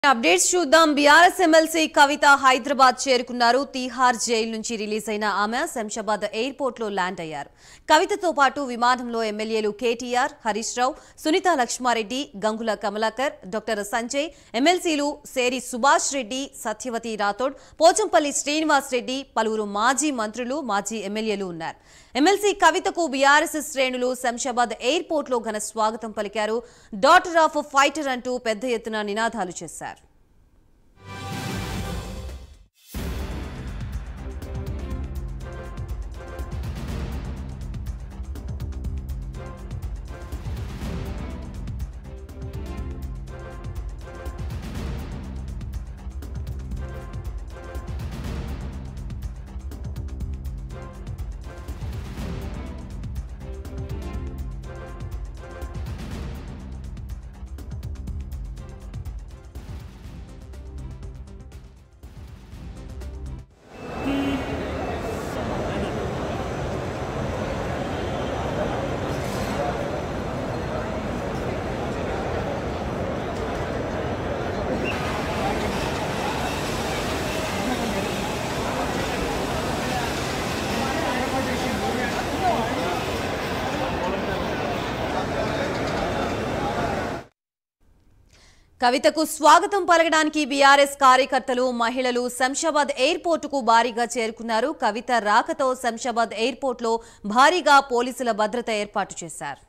Updates చూద్దాం BRS MLC Kavitha Hyderabad చేరుకున్నారు Tihar jail నుంచి రిలీజ్ అయిన ఆమె శంషాబాద్ ఎయిర్పోర్ట్ లో ల్యాండ్ అయ్యారు కవితతో పాటు విమానంలో ఎమ్మెల్యేలు కేటీఆర్ హరీష్ రావు సునీత లక్ష్మారెడ్డి గంగుల కమలాకర్ డాక్టర్ సంజయ్ ఎమ్మెల్సీలు సేరి సుభాష్ రెడ్డి సత్యవతి రాథోడ్ పోచంపల్లి శ్రీనివాస్ రెడ్డి పలువురు మాజీ మంత్రులు మాజీ ఎమ్మెల్యేలు ఉన్నారు ఎమ్మెల్సీ కవితకు బీఆర్ఎస్ శ్రేణులు శంషాబాద్ ఎయిర్పోర్ట్ లో ఘన స్వాగతం పలికారు డాటర్ ఆఫ్ ఫైటర్ అంటూ పెద్ద ఎత్తున నినాదాలు చేశారు కవితకు స్వాగతం పలకడానికి బీఆర్ఎస్ కార్యకర్తలు మహిళలు శంషాబాద్ ఎయిర్పోర్ట్ కు భారీగా చేరుకున్నారు కవిత రాకతో శంషాబాద్ ఎయిర్పోర్ట్ లో భారీగా పోలీసుల భద్రత ఏర్పాటు చేశారు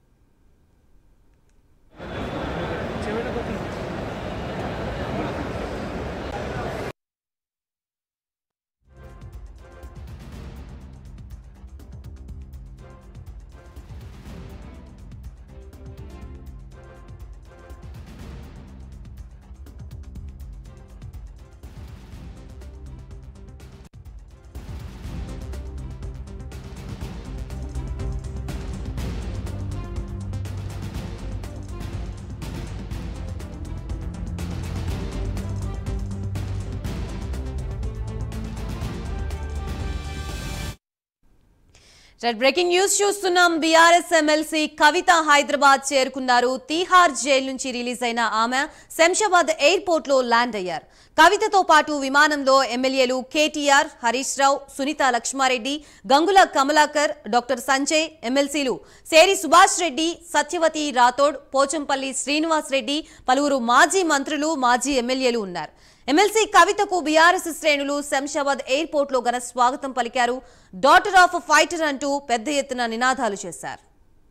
రైట్ బ్రేకింగ్ న్యూస్ చూస్తున్నాం బీఆర్ఎస్ ఎమ్మెల్సీ కవిత హైదరాబాద్ చేరుకున్నారు తీహార్ జైలు నుంచి రిలీజ్ అయిన ఆమె శంషాబాద్ ఎయిర్పోర్ట్ లో ల్యాండ్ అయ్యారు కవితతో పాటు విమానంలో ఎమ్మెల్యేలు కేటీఆర్ హరీష్ రావు సునీత లక్ష్మారెడ్డి గంగుల కమలాకర్ డాక్టర్ సంజయ్ ఎమ్మెల్సీలు సేరి సుభాష్ రెడ్డి సత్యవతి రాథోడ్ పోచంపల్లి శ్రీనివాస్ రెడ్డి పలువురు మాజీ మంత్రులు మాజీ ఎమ్మెల్యేలు ఉన్నారు ఎమ్మెల్సీ కవితకు బీఆర్ఎస్ శ్రేణులు శంషాబాద్ ఎయిర్పోర్ట్ లో ఘన స్వాగతం పలికారు డాటర్ ఆఫ్ ఫైటర్ అంటూ పెద్ద ఎత్తున నినాదాలు చేశారు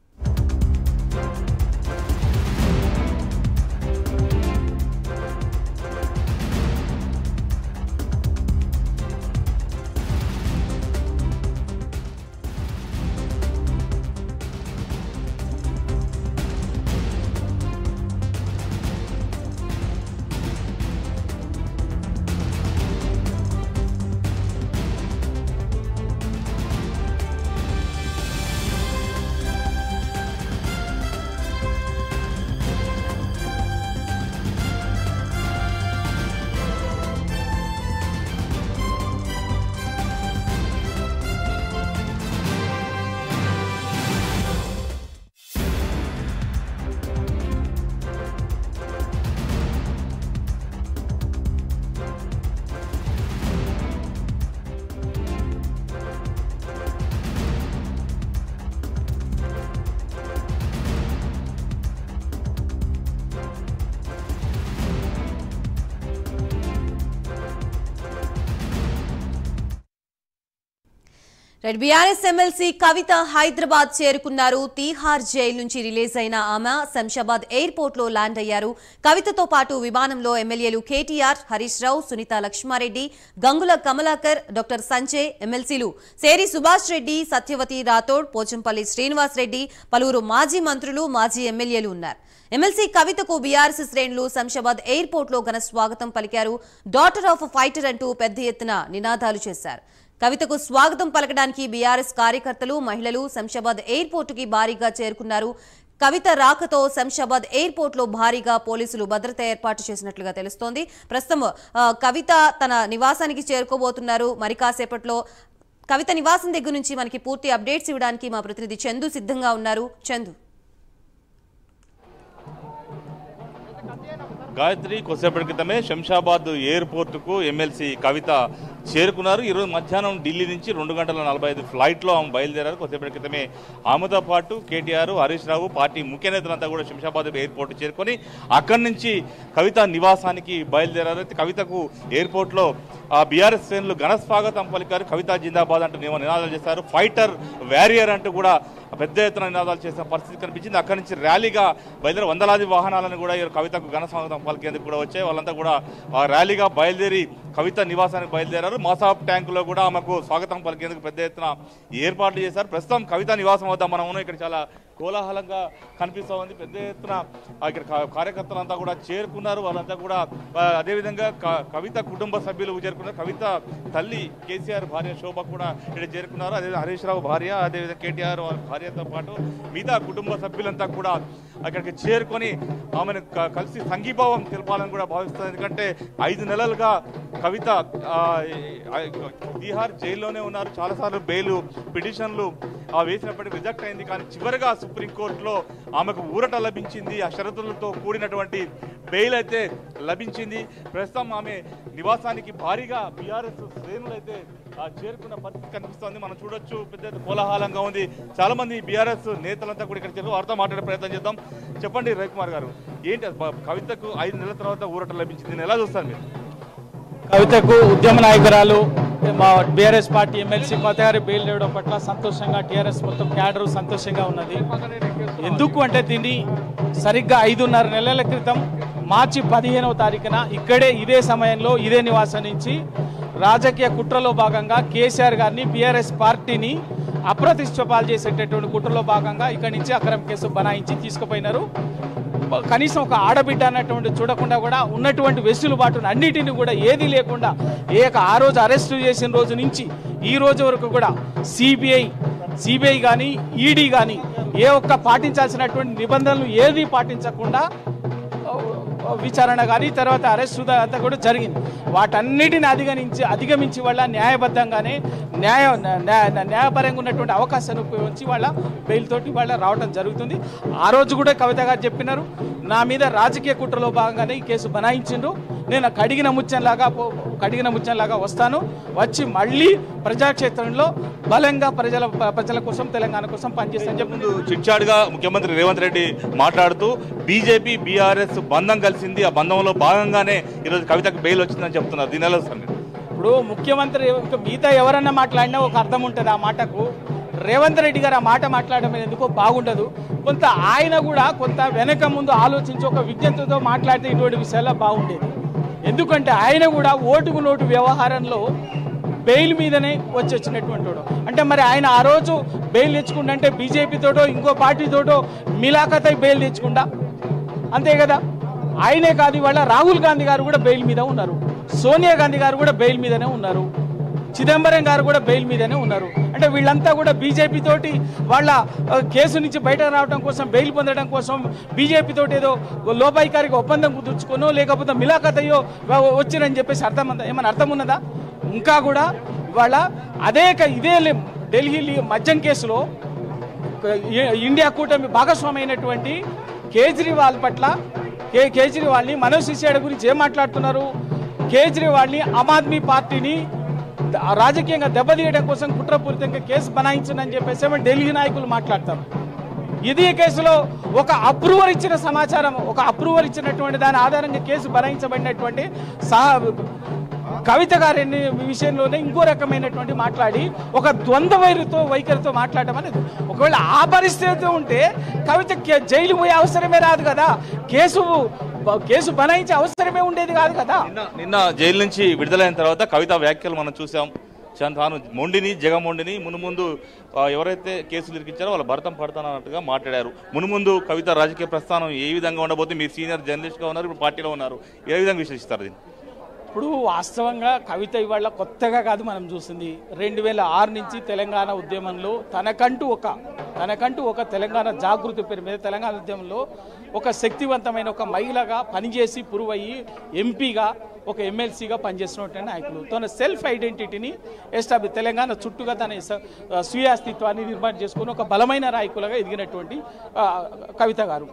right BRS MLC Kavitha Hyderabad చేరుకున్నారు తీహార్ జైలు నుంచి రిలీజ్ అయిన ఆమె శంషాబాద్ ఎయిర్పోర్ట్ లో ల్యాండ్ అయ్యారు కవితతో పాటు విమానంలో ఎమ్మెల్యేలు కేటీఆర్ హరీష్ రావు సునీత లక్ష్మారెడ్డి గంగుల కమలాకర్ డాక్టర్ సంజయ్ ఎమ్మెల్సీలు సేరి సుభాష్ రెడ్డి సత్యవతి రాథోడ్ పోచంపల్లి శ్రీనివాస్ రెడ్డి పలువురు మాజీ మంత్రులు మాజీ ఎమ్మెల్యేలు ఉన్నారు ఎమ్మెల్సీ కవితకు బీఆర్ఎస్ శ్రేణులు శంషాబాద్ ఎయిర్పోర్ట్ లో ఘన స్వాగతం పలికారు డాటర్ ఆఫ్ ఫైటర్ అంటూ పెద్ద ఎత్తున నినాదాలు చేశారు కవితకు స్వాగతం పలకడానికి బీఆర్ఎస్ కార్యకర్తలు మహిళలు శంషాబాద్ ఎయిర్పోర్ట్ కి భారీగా చేరుకున్నారు కవిత రాకతో శంషాబాద్ ఎయిర్పోర్ట్ లో భారీగా పోలీసులు భద్రత ఏర్పాటు చేసినట్లుగా తెలుస్తోంది ప్రస్తుతం ఆ, కవిత తన నివాసానికి చేరుకోబోతున్నారు మరి కాసేపట్లో కవిత నివాసం దగ్గర నుంచి మనకి పూర్తి అప్డేట్స్ ఇవ్వడానికి మా ప్రతినిధి చందు సిద్ధంగా ఉన్నారు చందు గాయత్రి కొద్దిసేపటి క్రితమే శంషాబాద్ ఎయిర్పోర్టుకు ఎమ్మెల్సీ కవిత చేరుకున్నారు ఈరోజు మధ్యాహ్నం ఢిల్లీ నుంచి రెండు గంటల నలభై ఐదు ఫ్లైట్లో ఆమె బయలుదేరారు కొద్దిసేపటి క్రితమే ఆమెతో పాటు కేటీఆర్ హరీష్ రావు పార్టీ ముఖ్య నేతలంతా కూడా శంషాబాద్ ఎయిర్పోర్ట్ చేరుకొని అక్కడి నుంచి కవిత నివాసానికి బయలుదేరారు అయితే కవితకు ఎయిర్పోర్ట్లో ఆ బీఆర్ఎస్ శ్రేణులు ఘన స్వాగతం పలికారు కవిత జిందాబాద్ అంటూ నిమ- నినాదాలు చేశారు ఫైటర్ వ్యారియర్ అంటూ కూడా పెద్ద ఎత్తున నినాదాలు చేసిన పరిస్థితి కనిపించింది అక్కడి నుంచి ర్యాలీగా బయలుదేరి వందలాది వాహనాలను కూడా ఈ కవితకు ఘన స్వాగతం పలికేందుకు కూడా వచ్చాయి వాళ్ళంతా కూడా ఆ ర్యాలీగా బయలుదేరి కవిత నివాసానికి బయలుదేరారు మాసాబ్ ట్యాంకులో కూడా ఆమెకు స్వాగతం పలికేందుకు పెద్ద ఎత్తున ఏర్పాట్లు చేశారు ప్రస్తుతం కవిత నివాసం వద్ద మనం ఉన్నాం. ఇక్కడ చాలా కోలాహలంగా కనిపిస్తూ ఉంది పెద్ద ఎత్తున ఆ ఇక్కడ కా- కార్యకర్తలంతా కూడా చేరుకున్నారు వాళ్ళంతా కూడా ఆ, అదేవిధంగా క- కవిత కుటుంబ సభ్యులు చేరుకున్నారు కవిత తల్లి కేసీఆర్ భార్య శోభ కూడా ఇక్కడ చేరుకున్నారు అదే హరీష్ రావు భార్య అదేవిధంగా కేటీఆర్ వారి భార్యతో పాటు మిగతా కుటుంబ సభ్యులంతా కూడా అక్కడికి చేరుకొని ఆమెను క- కలిసి సంఘీభావం తెలపాలని కూడా భావిస్తుంది ఎందుకంటే ఐదు నెలలుగా కవిత ఆ, ఆ, బీహార్ జైల్లోనే ఉన్నారు చాలాసార్లు బెయిల్ పిటిషన్లు ఆ, వేసినప్పటికీ రిజెక్ట్ అయింది కానీ చివరిగా సుప్రీంకోర్టులో ఆమెకు ఊరట లభించింది ఆ షరతులతో కూడినటువంటి బెయిల్ అయితే లభించింది ప్రస్తుతం ఆమె నివాసానికి భారీగా బీఆర్ఎస్ శ్రేణులు అయితే ఆ, చేరుకున్న పరిస్థితి కనిపిస్తోంది మనం చూడొచ్చు పెద్ద ఎత్తున కోలాహలంగా ఉంది చాలా మంది బీఆర్ఎస్ నేతలంతా కూడా ఇక్కడ చేరు వారితో మాట్లాడే ప్రయత్నం చేద్దాం చెప్పండి రవికుమార్ గారు ఏంటి అది బ- కవితకు ఐదు నెలల తర్వాత ఊరట లభించింది దీన్ని ఎలా చూస్తారు మీరు కవితకు ఉద్యమ నాయకురాలు మా బీఆర్ఎస్ పార్టీ ఎమ్మెల్సీ కొత్తగారి బెయిల్ ఇవ్వడం పట్ల సంతోషంగా టీఆర్ఎస్ మొత్తం క్యాడర్ సంతోషంగా ఉన్నది ఎందుకు అంటే దీన్ని సరిగ్గా ఐదున్నర నెలల క్రితం మార్చి పదిహేనవ తారీఖున ఇక్కడే ఇదే సమయంలో ఇదే నివాసం నుంచి రాజకీయ కుట్రలో భాగంగా కేసీఆర్ గారిని బీఆర్ఎస్ పార్టీని అప్రతిష్ట పాలు చేసేటటువంటి కుట్రలో భాగంగా ఇక్కడి నుంచి అక్రమ కేసు బనాయించి తీసుకుపోయినారు కనీసం ఒక ఆడబిడ్డ అన్నటువంటి చూడకుండా కూడా ఉన్నటువంటి వెసులుబాటును అన్నిటిని కూడా ఏది లేకుండా ఏక ఆ రోజు అరెస్ట్ చేసిన రోజు నుంచి ఈ రోజు వరకు కూడా సిబిఐ సిబిఐ కానీ ఈడీ కానీ ఏ ఒక్క పాటించాల్సినటువంటి నిబంధనలు ఏది పాటించకుండా ఆ, విచారణ కానీ తర్వాత అరెస్ట్ అంతా కూడా జరిగింది వాటన్నిటిని అధిగమించి అధిగమించి వాళ్ళ న్యాయబద్ధంగానే న్యాయ న్యాయ- న్యాయపరంగా ఉన్నటువంటి అవకాశాన్ని ఉపయోగించి వాళ్ళ బెయిల్ తోటి వాళ్ళ రావడం జరుగుతుంది ఆ రోజు కూడా కవిత గారు చెప్పినారు నా మీద రాజకీయ కుట్రలో భాగంగానే ఈ కేసు బనాయించిండ్రు నేను కడిగిన ముచ్చంలాగా పో- కడిగిన ముచ్చంలాగా వస్తాను వచ్చి మళ్ళీ ప్రజాక్షేత్రంలో బలంగా ప్రజల ప్రజల కోసం తెలంగాణ కోసం పనిచేస్తానని చెప్పి ముందు చిట్చాడుగా ముఖ్యమంత్రి రేవంత్ రెడ్డి మాట్లాడుతూ బీజేపీ బీఆర్ఎస్ బంధం కలిసింది ఆ బంధంలో భాగంగానే ఈరోజు కవితకు బెయిల్ వచ్చిందని చెప్తున్నారు దీని ఎలా చూస్తారు మీరు? ఇప్పుడు ముఖ్యమంత్రి ఇంకా మిగతా ఎవరన్నా మాట్లాడినా ఒక అర్థం ఉంటుంది ఆ మాటకు రేవంత్ రెడ్డి గారు ఆ మాట మాట్లాడడం ఎందుకో బాగుండదు కొంత ఆయన కూడా కొంత వెనక ముందు ఆలోచించి ఒక విజ్ఞతతో మాట్లాడితే ఇటువంటి విషయాల్లో బాగుండేది ఎందుకంటే ఆయన కూడా ఓటుకు నోటు వ్యవహారంలో బెయిల్ మీదనే వచ్చి వచ్చినటువంటి వాడు అంటే మరి ఆయన ఆ రోజు బెయిల్ తెచ్చుకుంటే బీజేపీతోటో ఇంకో పార్టీతోటో మిలాఖతై బెయిల్ తెచ్చుకుంటా అంతే కదా ఆయనే కాదు ఇవాళ రాహుల్ గాంధీ గారు కూడా బెయిల్ మీద ఉన్నారు సోనియా గాంధీ గారు కూడా బెయిల్ మీదనే ఉన్నారు చిదంబరం గారు కూడా బెయిల్ మీదనే ఉన్నారు అంటే వీళ్ళంతా కూడా బీజేపీ తోటి వాళ్ళ ఆ, కేసు నుంచి బయట రావడం కోసం బెయిల్ పొందడం కోసం బీజేపీ తోటి ఏదో లోపాయికారిక ఒప్పందం కుదుర్చుకోనో లేకపోతే మిలాఖత్ అయ్యో వ- వచ్చిరని చెప్పేసి అర్థం ఉందా ఏమైనా అర్థం ఉన్నదా ఇంకా కూడా ఇవాళ అదే క- ఇదే లే- ఢిల్లీ లీ- మద్యం కేసులో ఇ- ఇండియా కూటమి భాగస్వామి అయినటువంటి కేజ్రీవాల్ పట్ల కే కేజ్రీవాల్ని మనోజ్ సిసోడియా గురించి ఏం మాట్లాడుతున్నారు కేజ్రీవాల్ని ఆమ్ ఆద్మీ పార్టీని ద- రాజకీయంగా దెబ్బతీయడం కోసం కుట్రపూరితంగా కేసు బనాయించిందని చెప్పేసి ఏమో ఢిల్లీ నాయకులు మాట్లాడతారు ఇది కేసులో ఒక అప్రూవర్ ఇచ్చిన సమాచారం ఒక అప్రూవర్ ఇచ్చినటువంటి దాని ఆధారంగా కేసు బనాయించబడినటువంటి సహా కవిత గారి విషయంలోనే ఇంకో రకమైనటువంటి మాట్లాడి ఒక ద్వంద్వ వైరుతో వైఖరితో మాట్లాడడం అనేది ఒకవేళ ఆ పరిస్థితి ఉంటే కవిత కే- జైలు పోయే అవసరమే రాదు కదా కేసు కేసు బనాయించే అవసరమే ఉండేది కాదు కదా నిన్న నిన్న జైలు నుంచి విడుదలైన తర్వాత కవిత వ్యాఖ్యలు మనం చూసాం చాలా తాను మొండిని జగమొండిని మునుముందు ఆ, ఎవరైతే కేసులు ఇరికించారో వాళ్ళ భరతం పడతానన్నట్టుగా మాట్లాడారు మునుముందు కవిత రాజకీయ ప్రస్థానం ఏ విధంగా ఉండబోతుంది మీరు సీనియర్ జర్నలిస్ట్గా ఉన్నారు ఇప్పుడు పార్టీలో ఉన్నారు ఏ విధంగా విశ్లేషిస్తారు దీన్ని ఇప్పుడు వాస్తవంగా కవిత ఇవాళ కొత్తగా కాదు మనం చూసింది రెండు వేల ఆరు నుంచి తెలంగాణ ఉద్యమంలో తనకంటూ ఒక తనకంటూ ఒక తెలంగాణ జాగృతి పేరు మీద తెలంగాణ ఉద్యమంలో ఒక శక్తివంతమైన ఒక మహిళగా పనిచేసి పురువయ్యి ఎంపీగా ఒక ఎమ్మెల్సీగా పనిచేసినటువంటి నాయకులు తన సెల్ఫ్ ఐడెంటిటీని ఎస్టాబ్లి తెలంగాణ చుట్టూగా తన స- స్వీయ అస్తిత్వాన్ని నిర్మాణం చేసుకుని ఒక బలమైన నాయకులుగా ఎదిగినటువంటి ఆ, కవిత గారు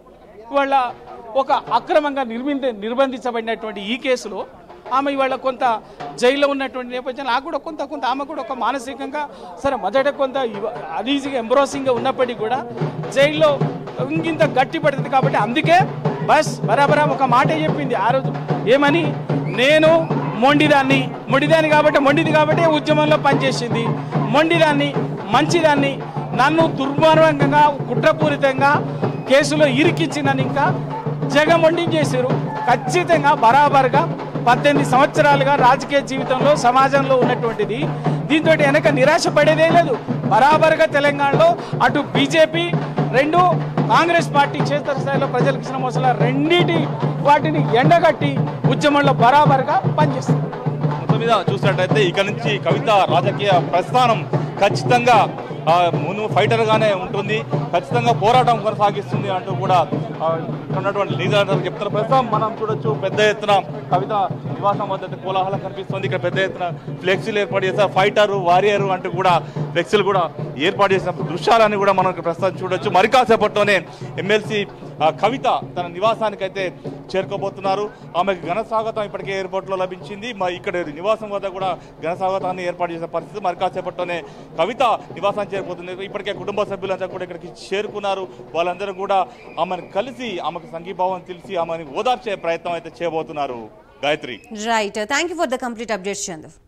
ఇవాళ ఒక అక్రమంగా నిర్మింద నిర్బంధించబడినటువంటి ఈ కేసులో ఆమె ఇవాళ కొంత జైల్లో ఉన్నటువంటి నేపథ్యం నాకు కూడా కొంత కొంత ఆమె కూడా ఒక మానసికంగా సరే మొదట కొంత అనీజీగా ఎంబ్రోసింగ్గా ఉన్నప్పటికీ కూడా జైల్లో ఇంకింత గట్టి పడుతుంది కాబట్టి అందుకే బస్ బరాబరా ఒక మాట చెప్పింది ఆ రోజు ఏమని నేను మొండిదాన్ని మొండిదాన్ని కాబట్టి మొండిది కాబట్టి ఉద్యమంలో పనిచేసింది మొండిదాన్ని మంచిదాన్ని నన్ను దుర్మార్గంగా కుట్రపూరితంగా కేసులో ఇరికించి నన్ను ఇంకా జగమొండి చేశారు ఖచ్చితంగా బరాబర్గా పద్దెనిమిది సంవత్సరాలుగా రాజకీయ జీవితంలో సమాజంలో ఉన్నటువంటిది దీంతో వెనక నిరాశ పడేదే లేదు బరాబర్గా తెలంగాణలో అటు బీజేపీ రెండు కాంగ్రెస్ పార్టీ క్షేత్రస్థాయిలో ప్రజలకు ఇచ్చిన మోసాల రెండింటి వాటిని ఎండగట్టి ఉద్యమంలో బరాబర్గా పనిచేస్తారు మొత్తం మీద చూసినట్టయితే ఇక నుంచి కవిత రాజకీయ ప్రస్థానం ఖచ్చితంగా ఆ, ముందు ఫైటర్ గానే ఉంటుంది ఖచ్చితంగా పోరాటం కొనసాగిస్తుంది అంటూ కూడా ఆ, ఇక్కడ ఉన్నటువంటి లీడర్ చెప్తున్నారు ప్రస్తుతం మనం చూడొచ్చు పెద్ద ఎత్తున కవిత నివాసం వద్ద అయితే కోలాహలం కనిపిస్తుంది ఇక్కడ పెద్ద ఎత్తున ఫ్లెక్సీలు ఏర్పాటు చేస్తారు ఫైటర్ వారియర్ అంటూ కూడా ఫ్లెక్సీలు కూడా ఏర్పాటు చేసిన దృశ్యాలని కూడా మనం ఇక్కడ ప్రస్తుతం చూడొచ్చు మరి కాసేపట్లోనే ఎమ్మెల్సీ కవిత తన నివాసానికి అయితే చేరుకోబోతున్నారు ఆమెకు ఘన స్వాగతం ఇప్పటికే ఎయిర్పోర్ట్లో లభించింది మరి ఇక్కడ నివాసం వద్ద కూడా ఘన స్వాగతాన్ని ఏర్పాటు చేసిన పరిస్థితి మరి కాసేపట్లోనే కవిత నివాసానికి చేరిపోతుంది ఇప్పటికే కుటుంబ సభ్యులంతా కూడా ఇక్కడికి చేరుకున్నారు వాళ్ళందరూ కూడా ఆమెను కలిసి ఆమెకు సంఘీభావం తెలిసి ఆమెను ఓదార్చే ప్రయత్నం అయితే చేయబోతున్నారు Gayatri right thank you for the complete updates Chandu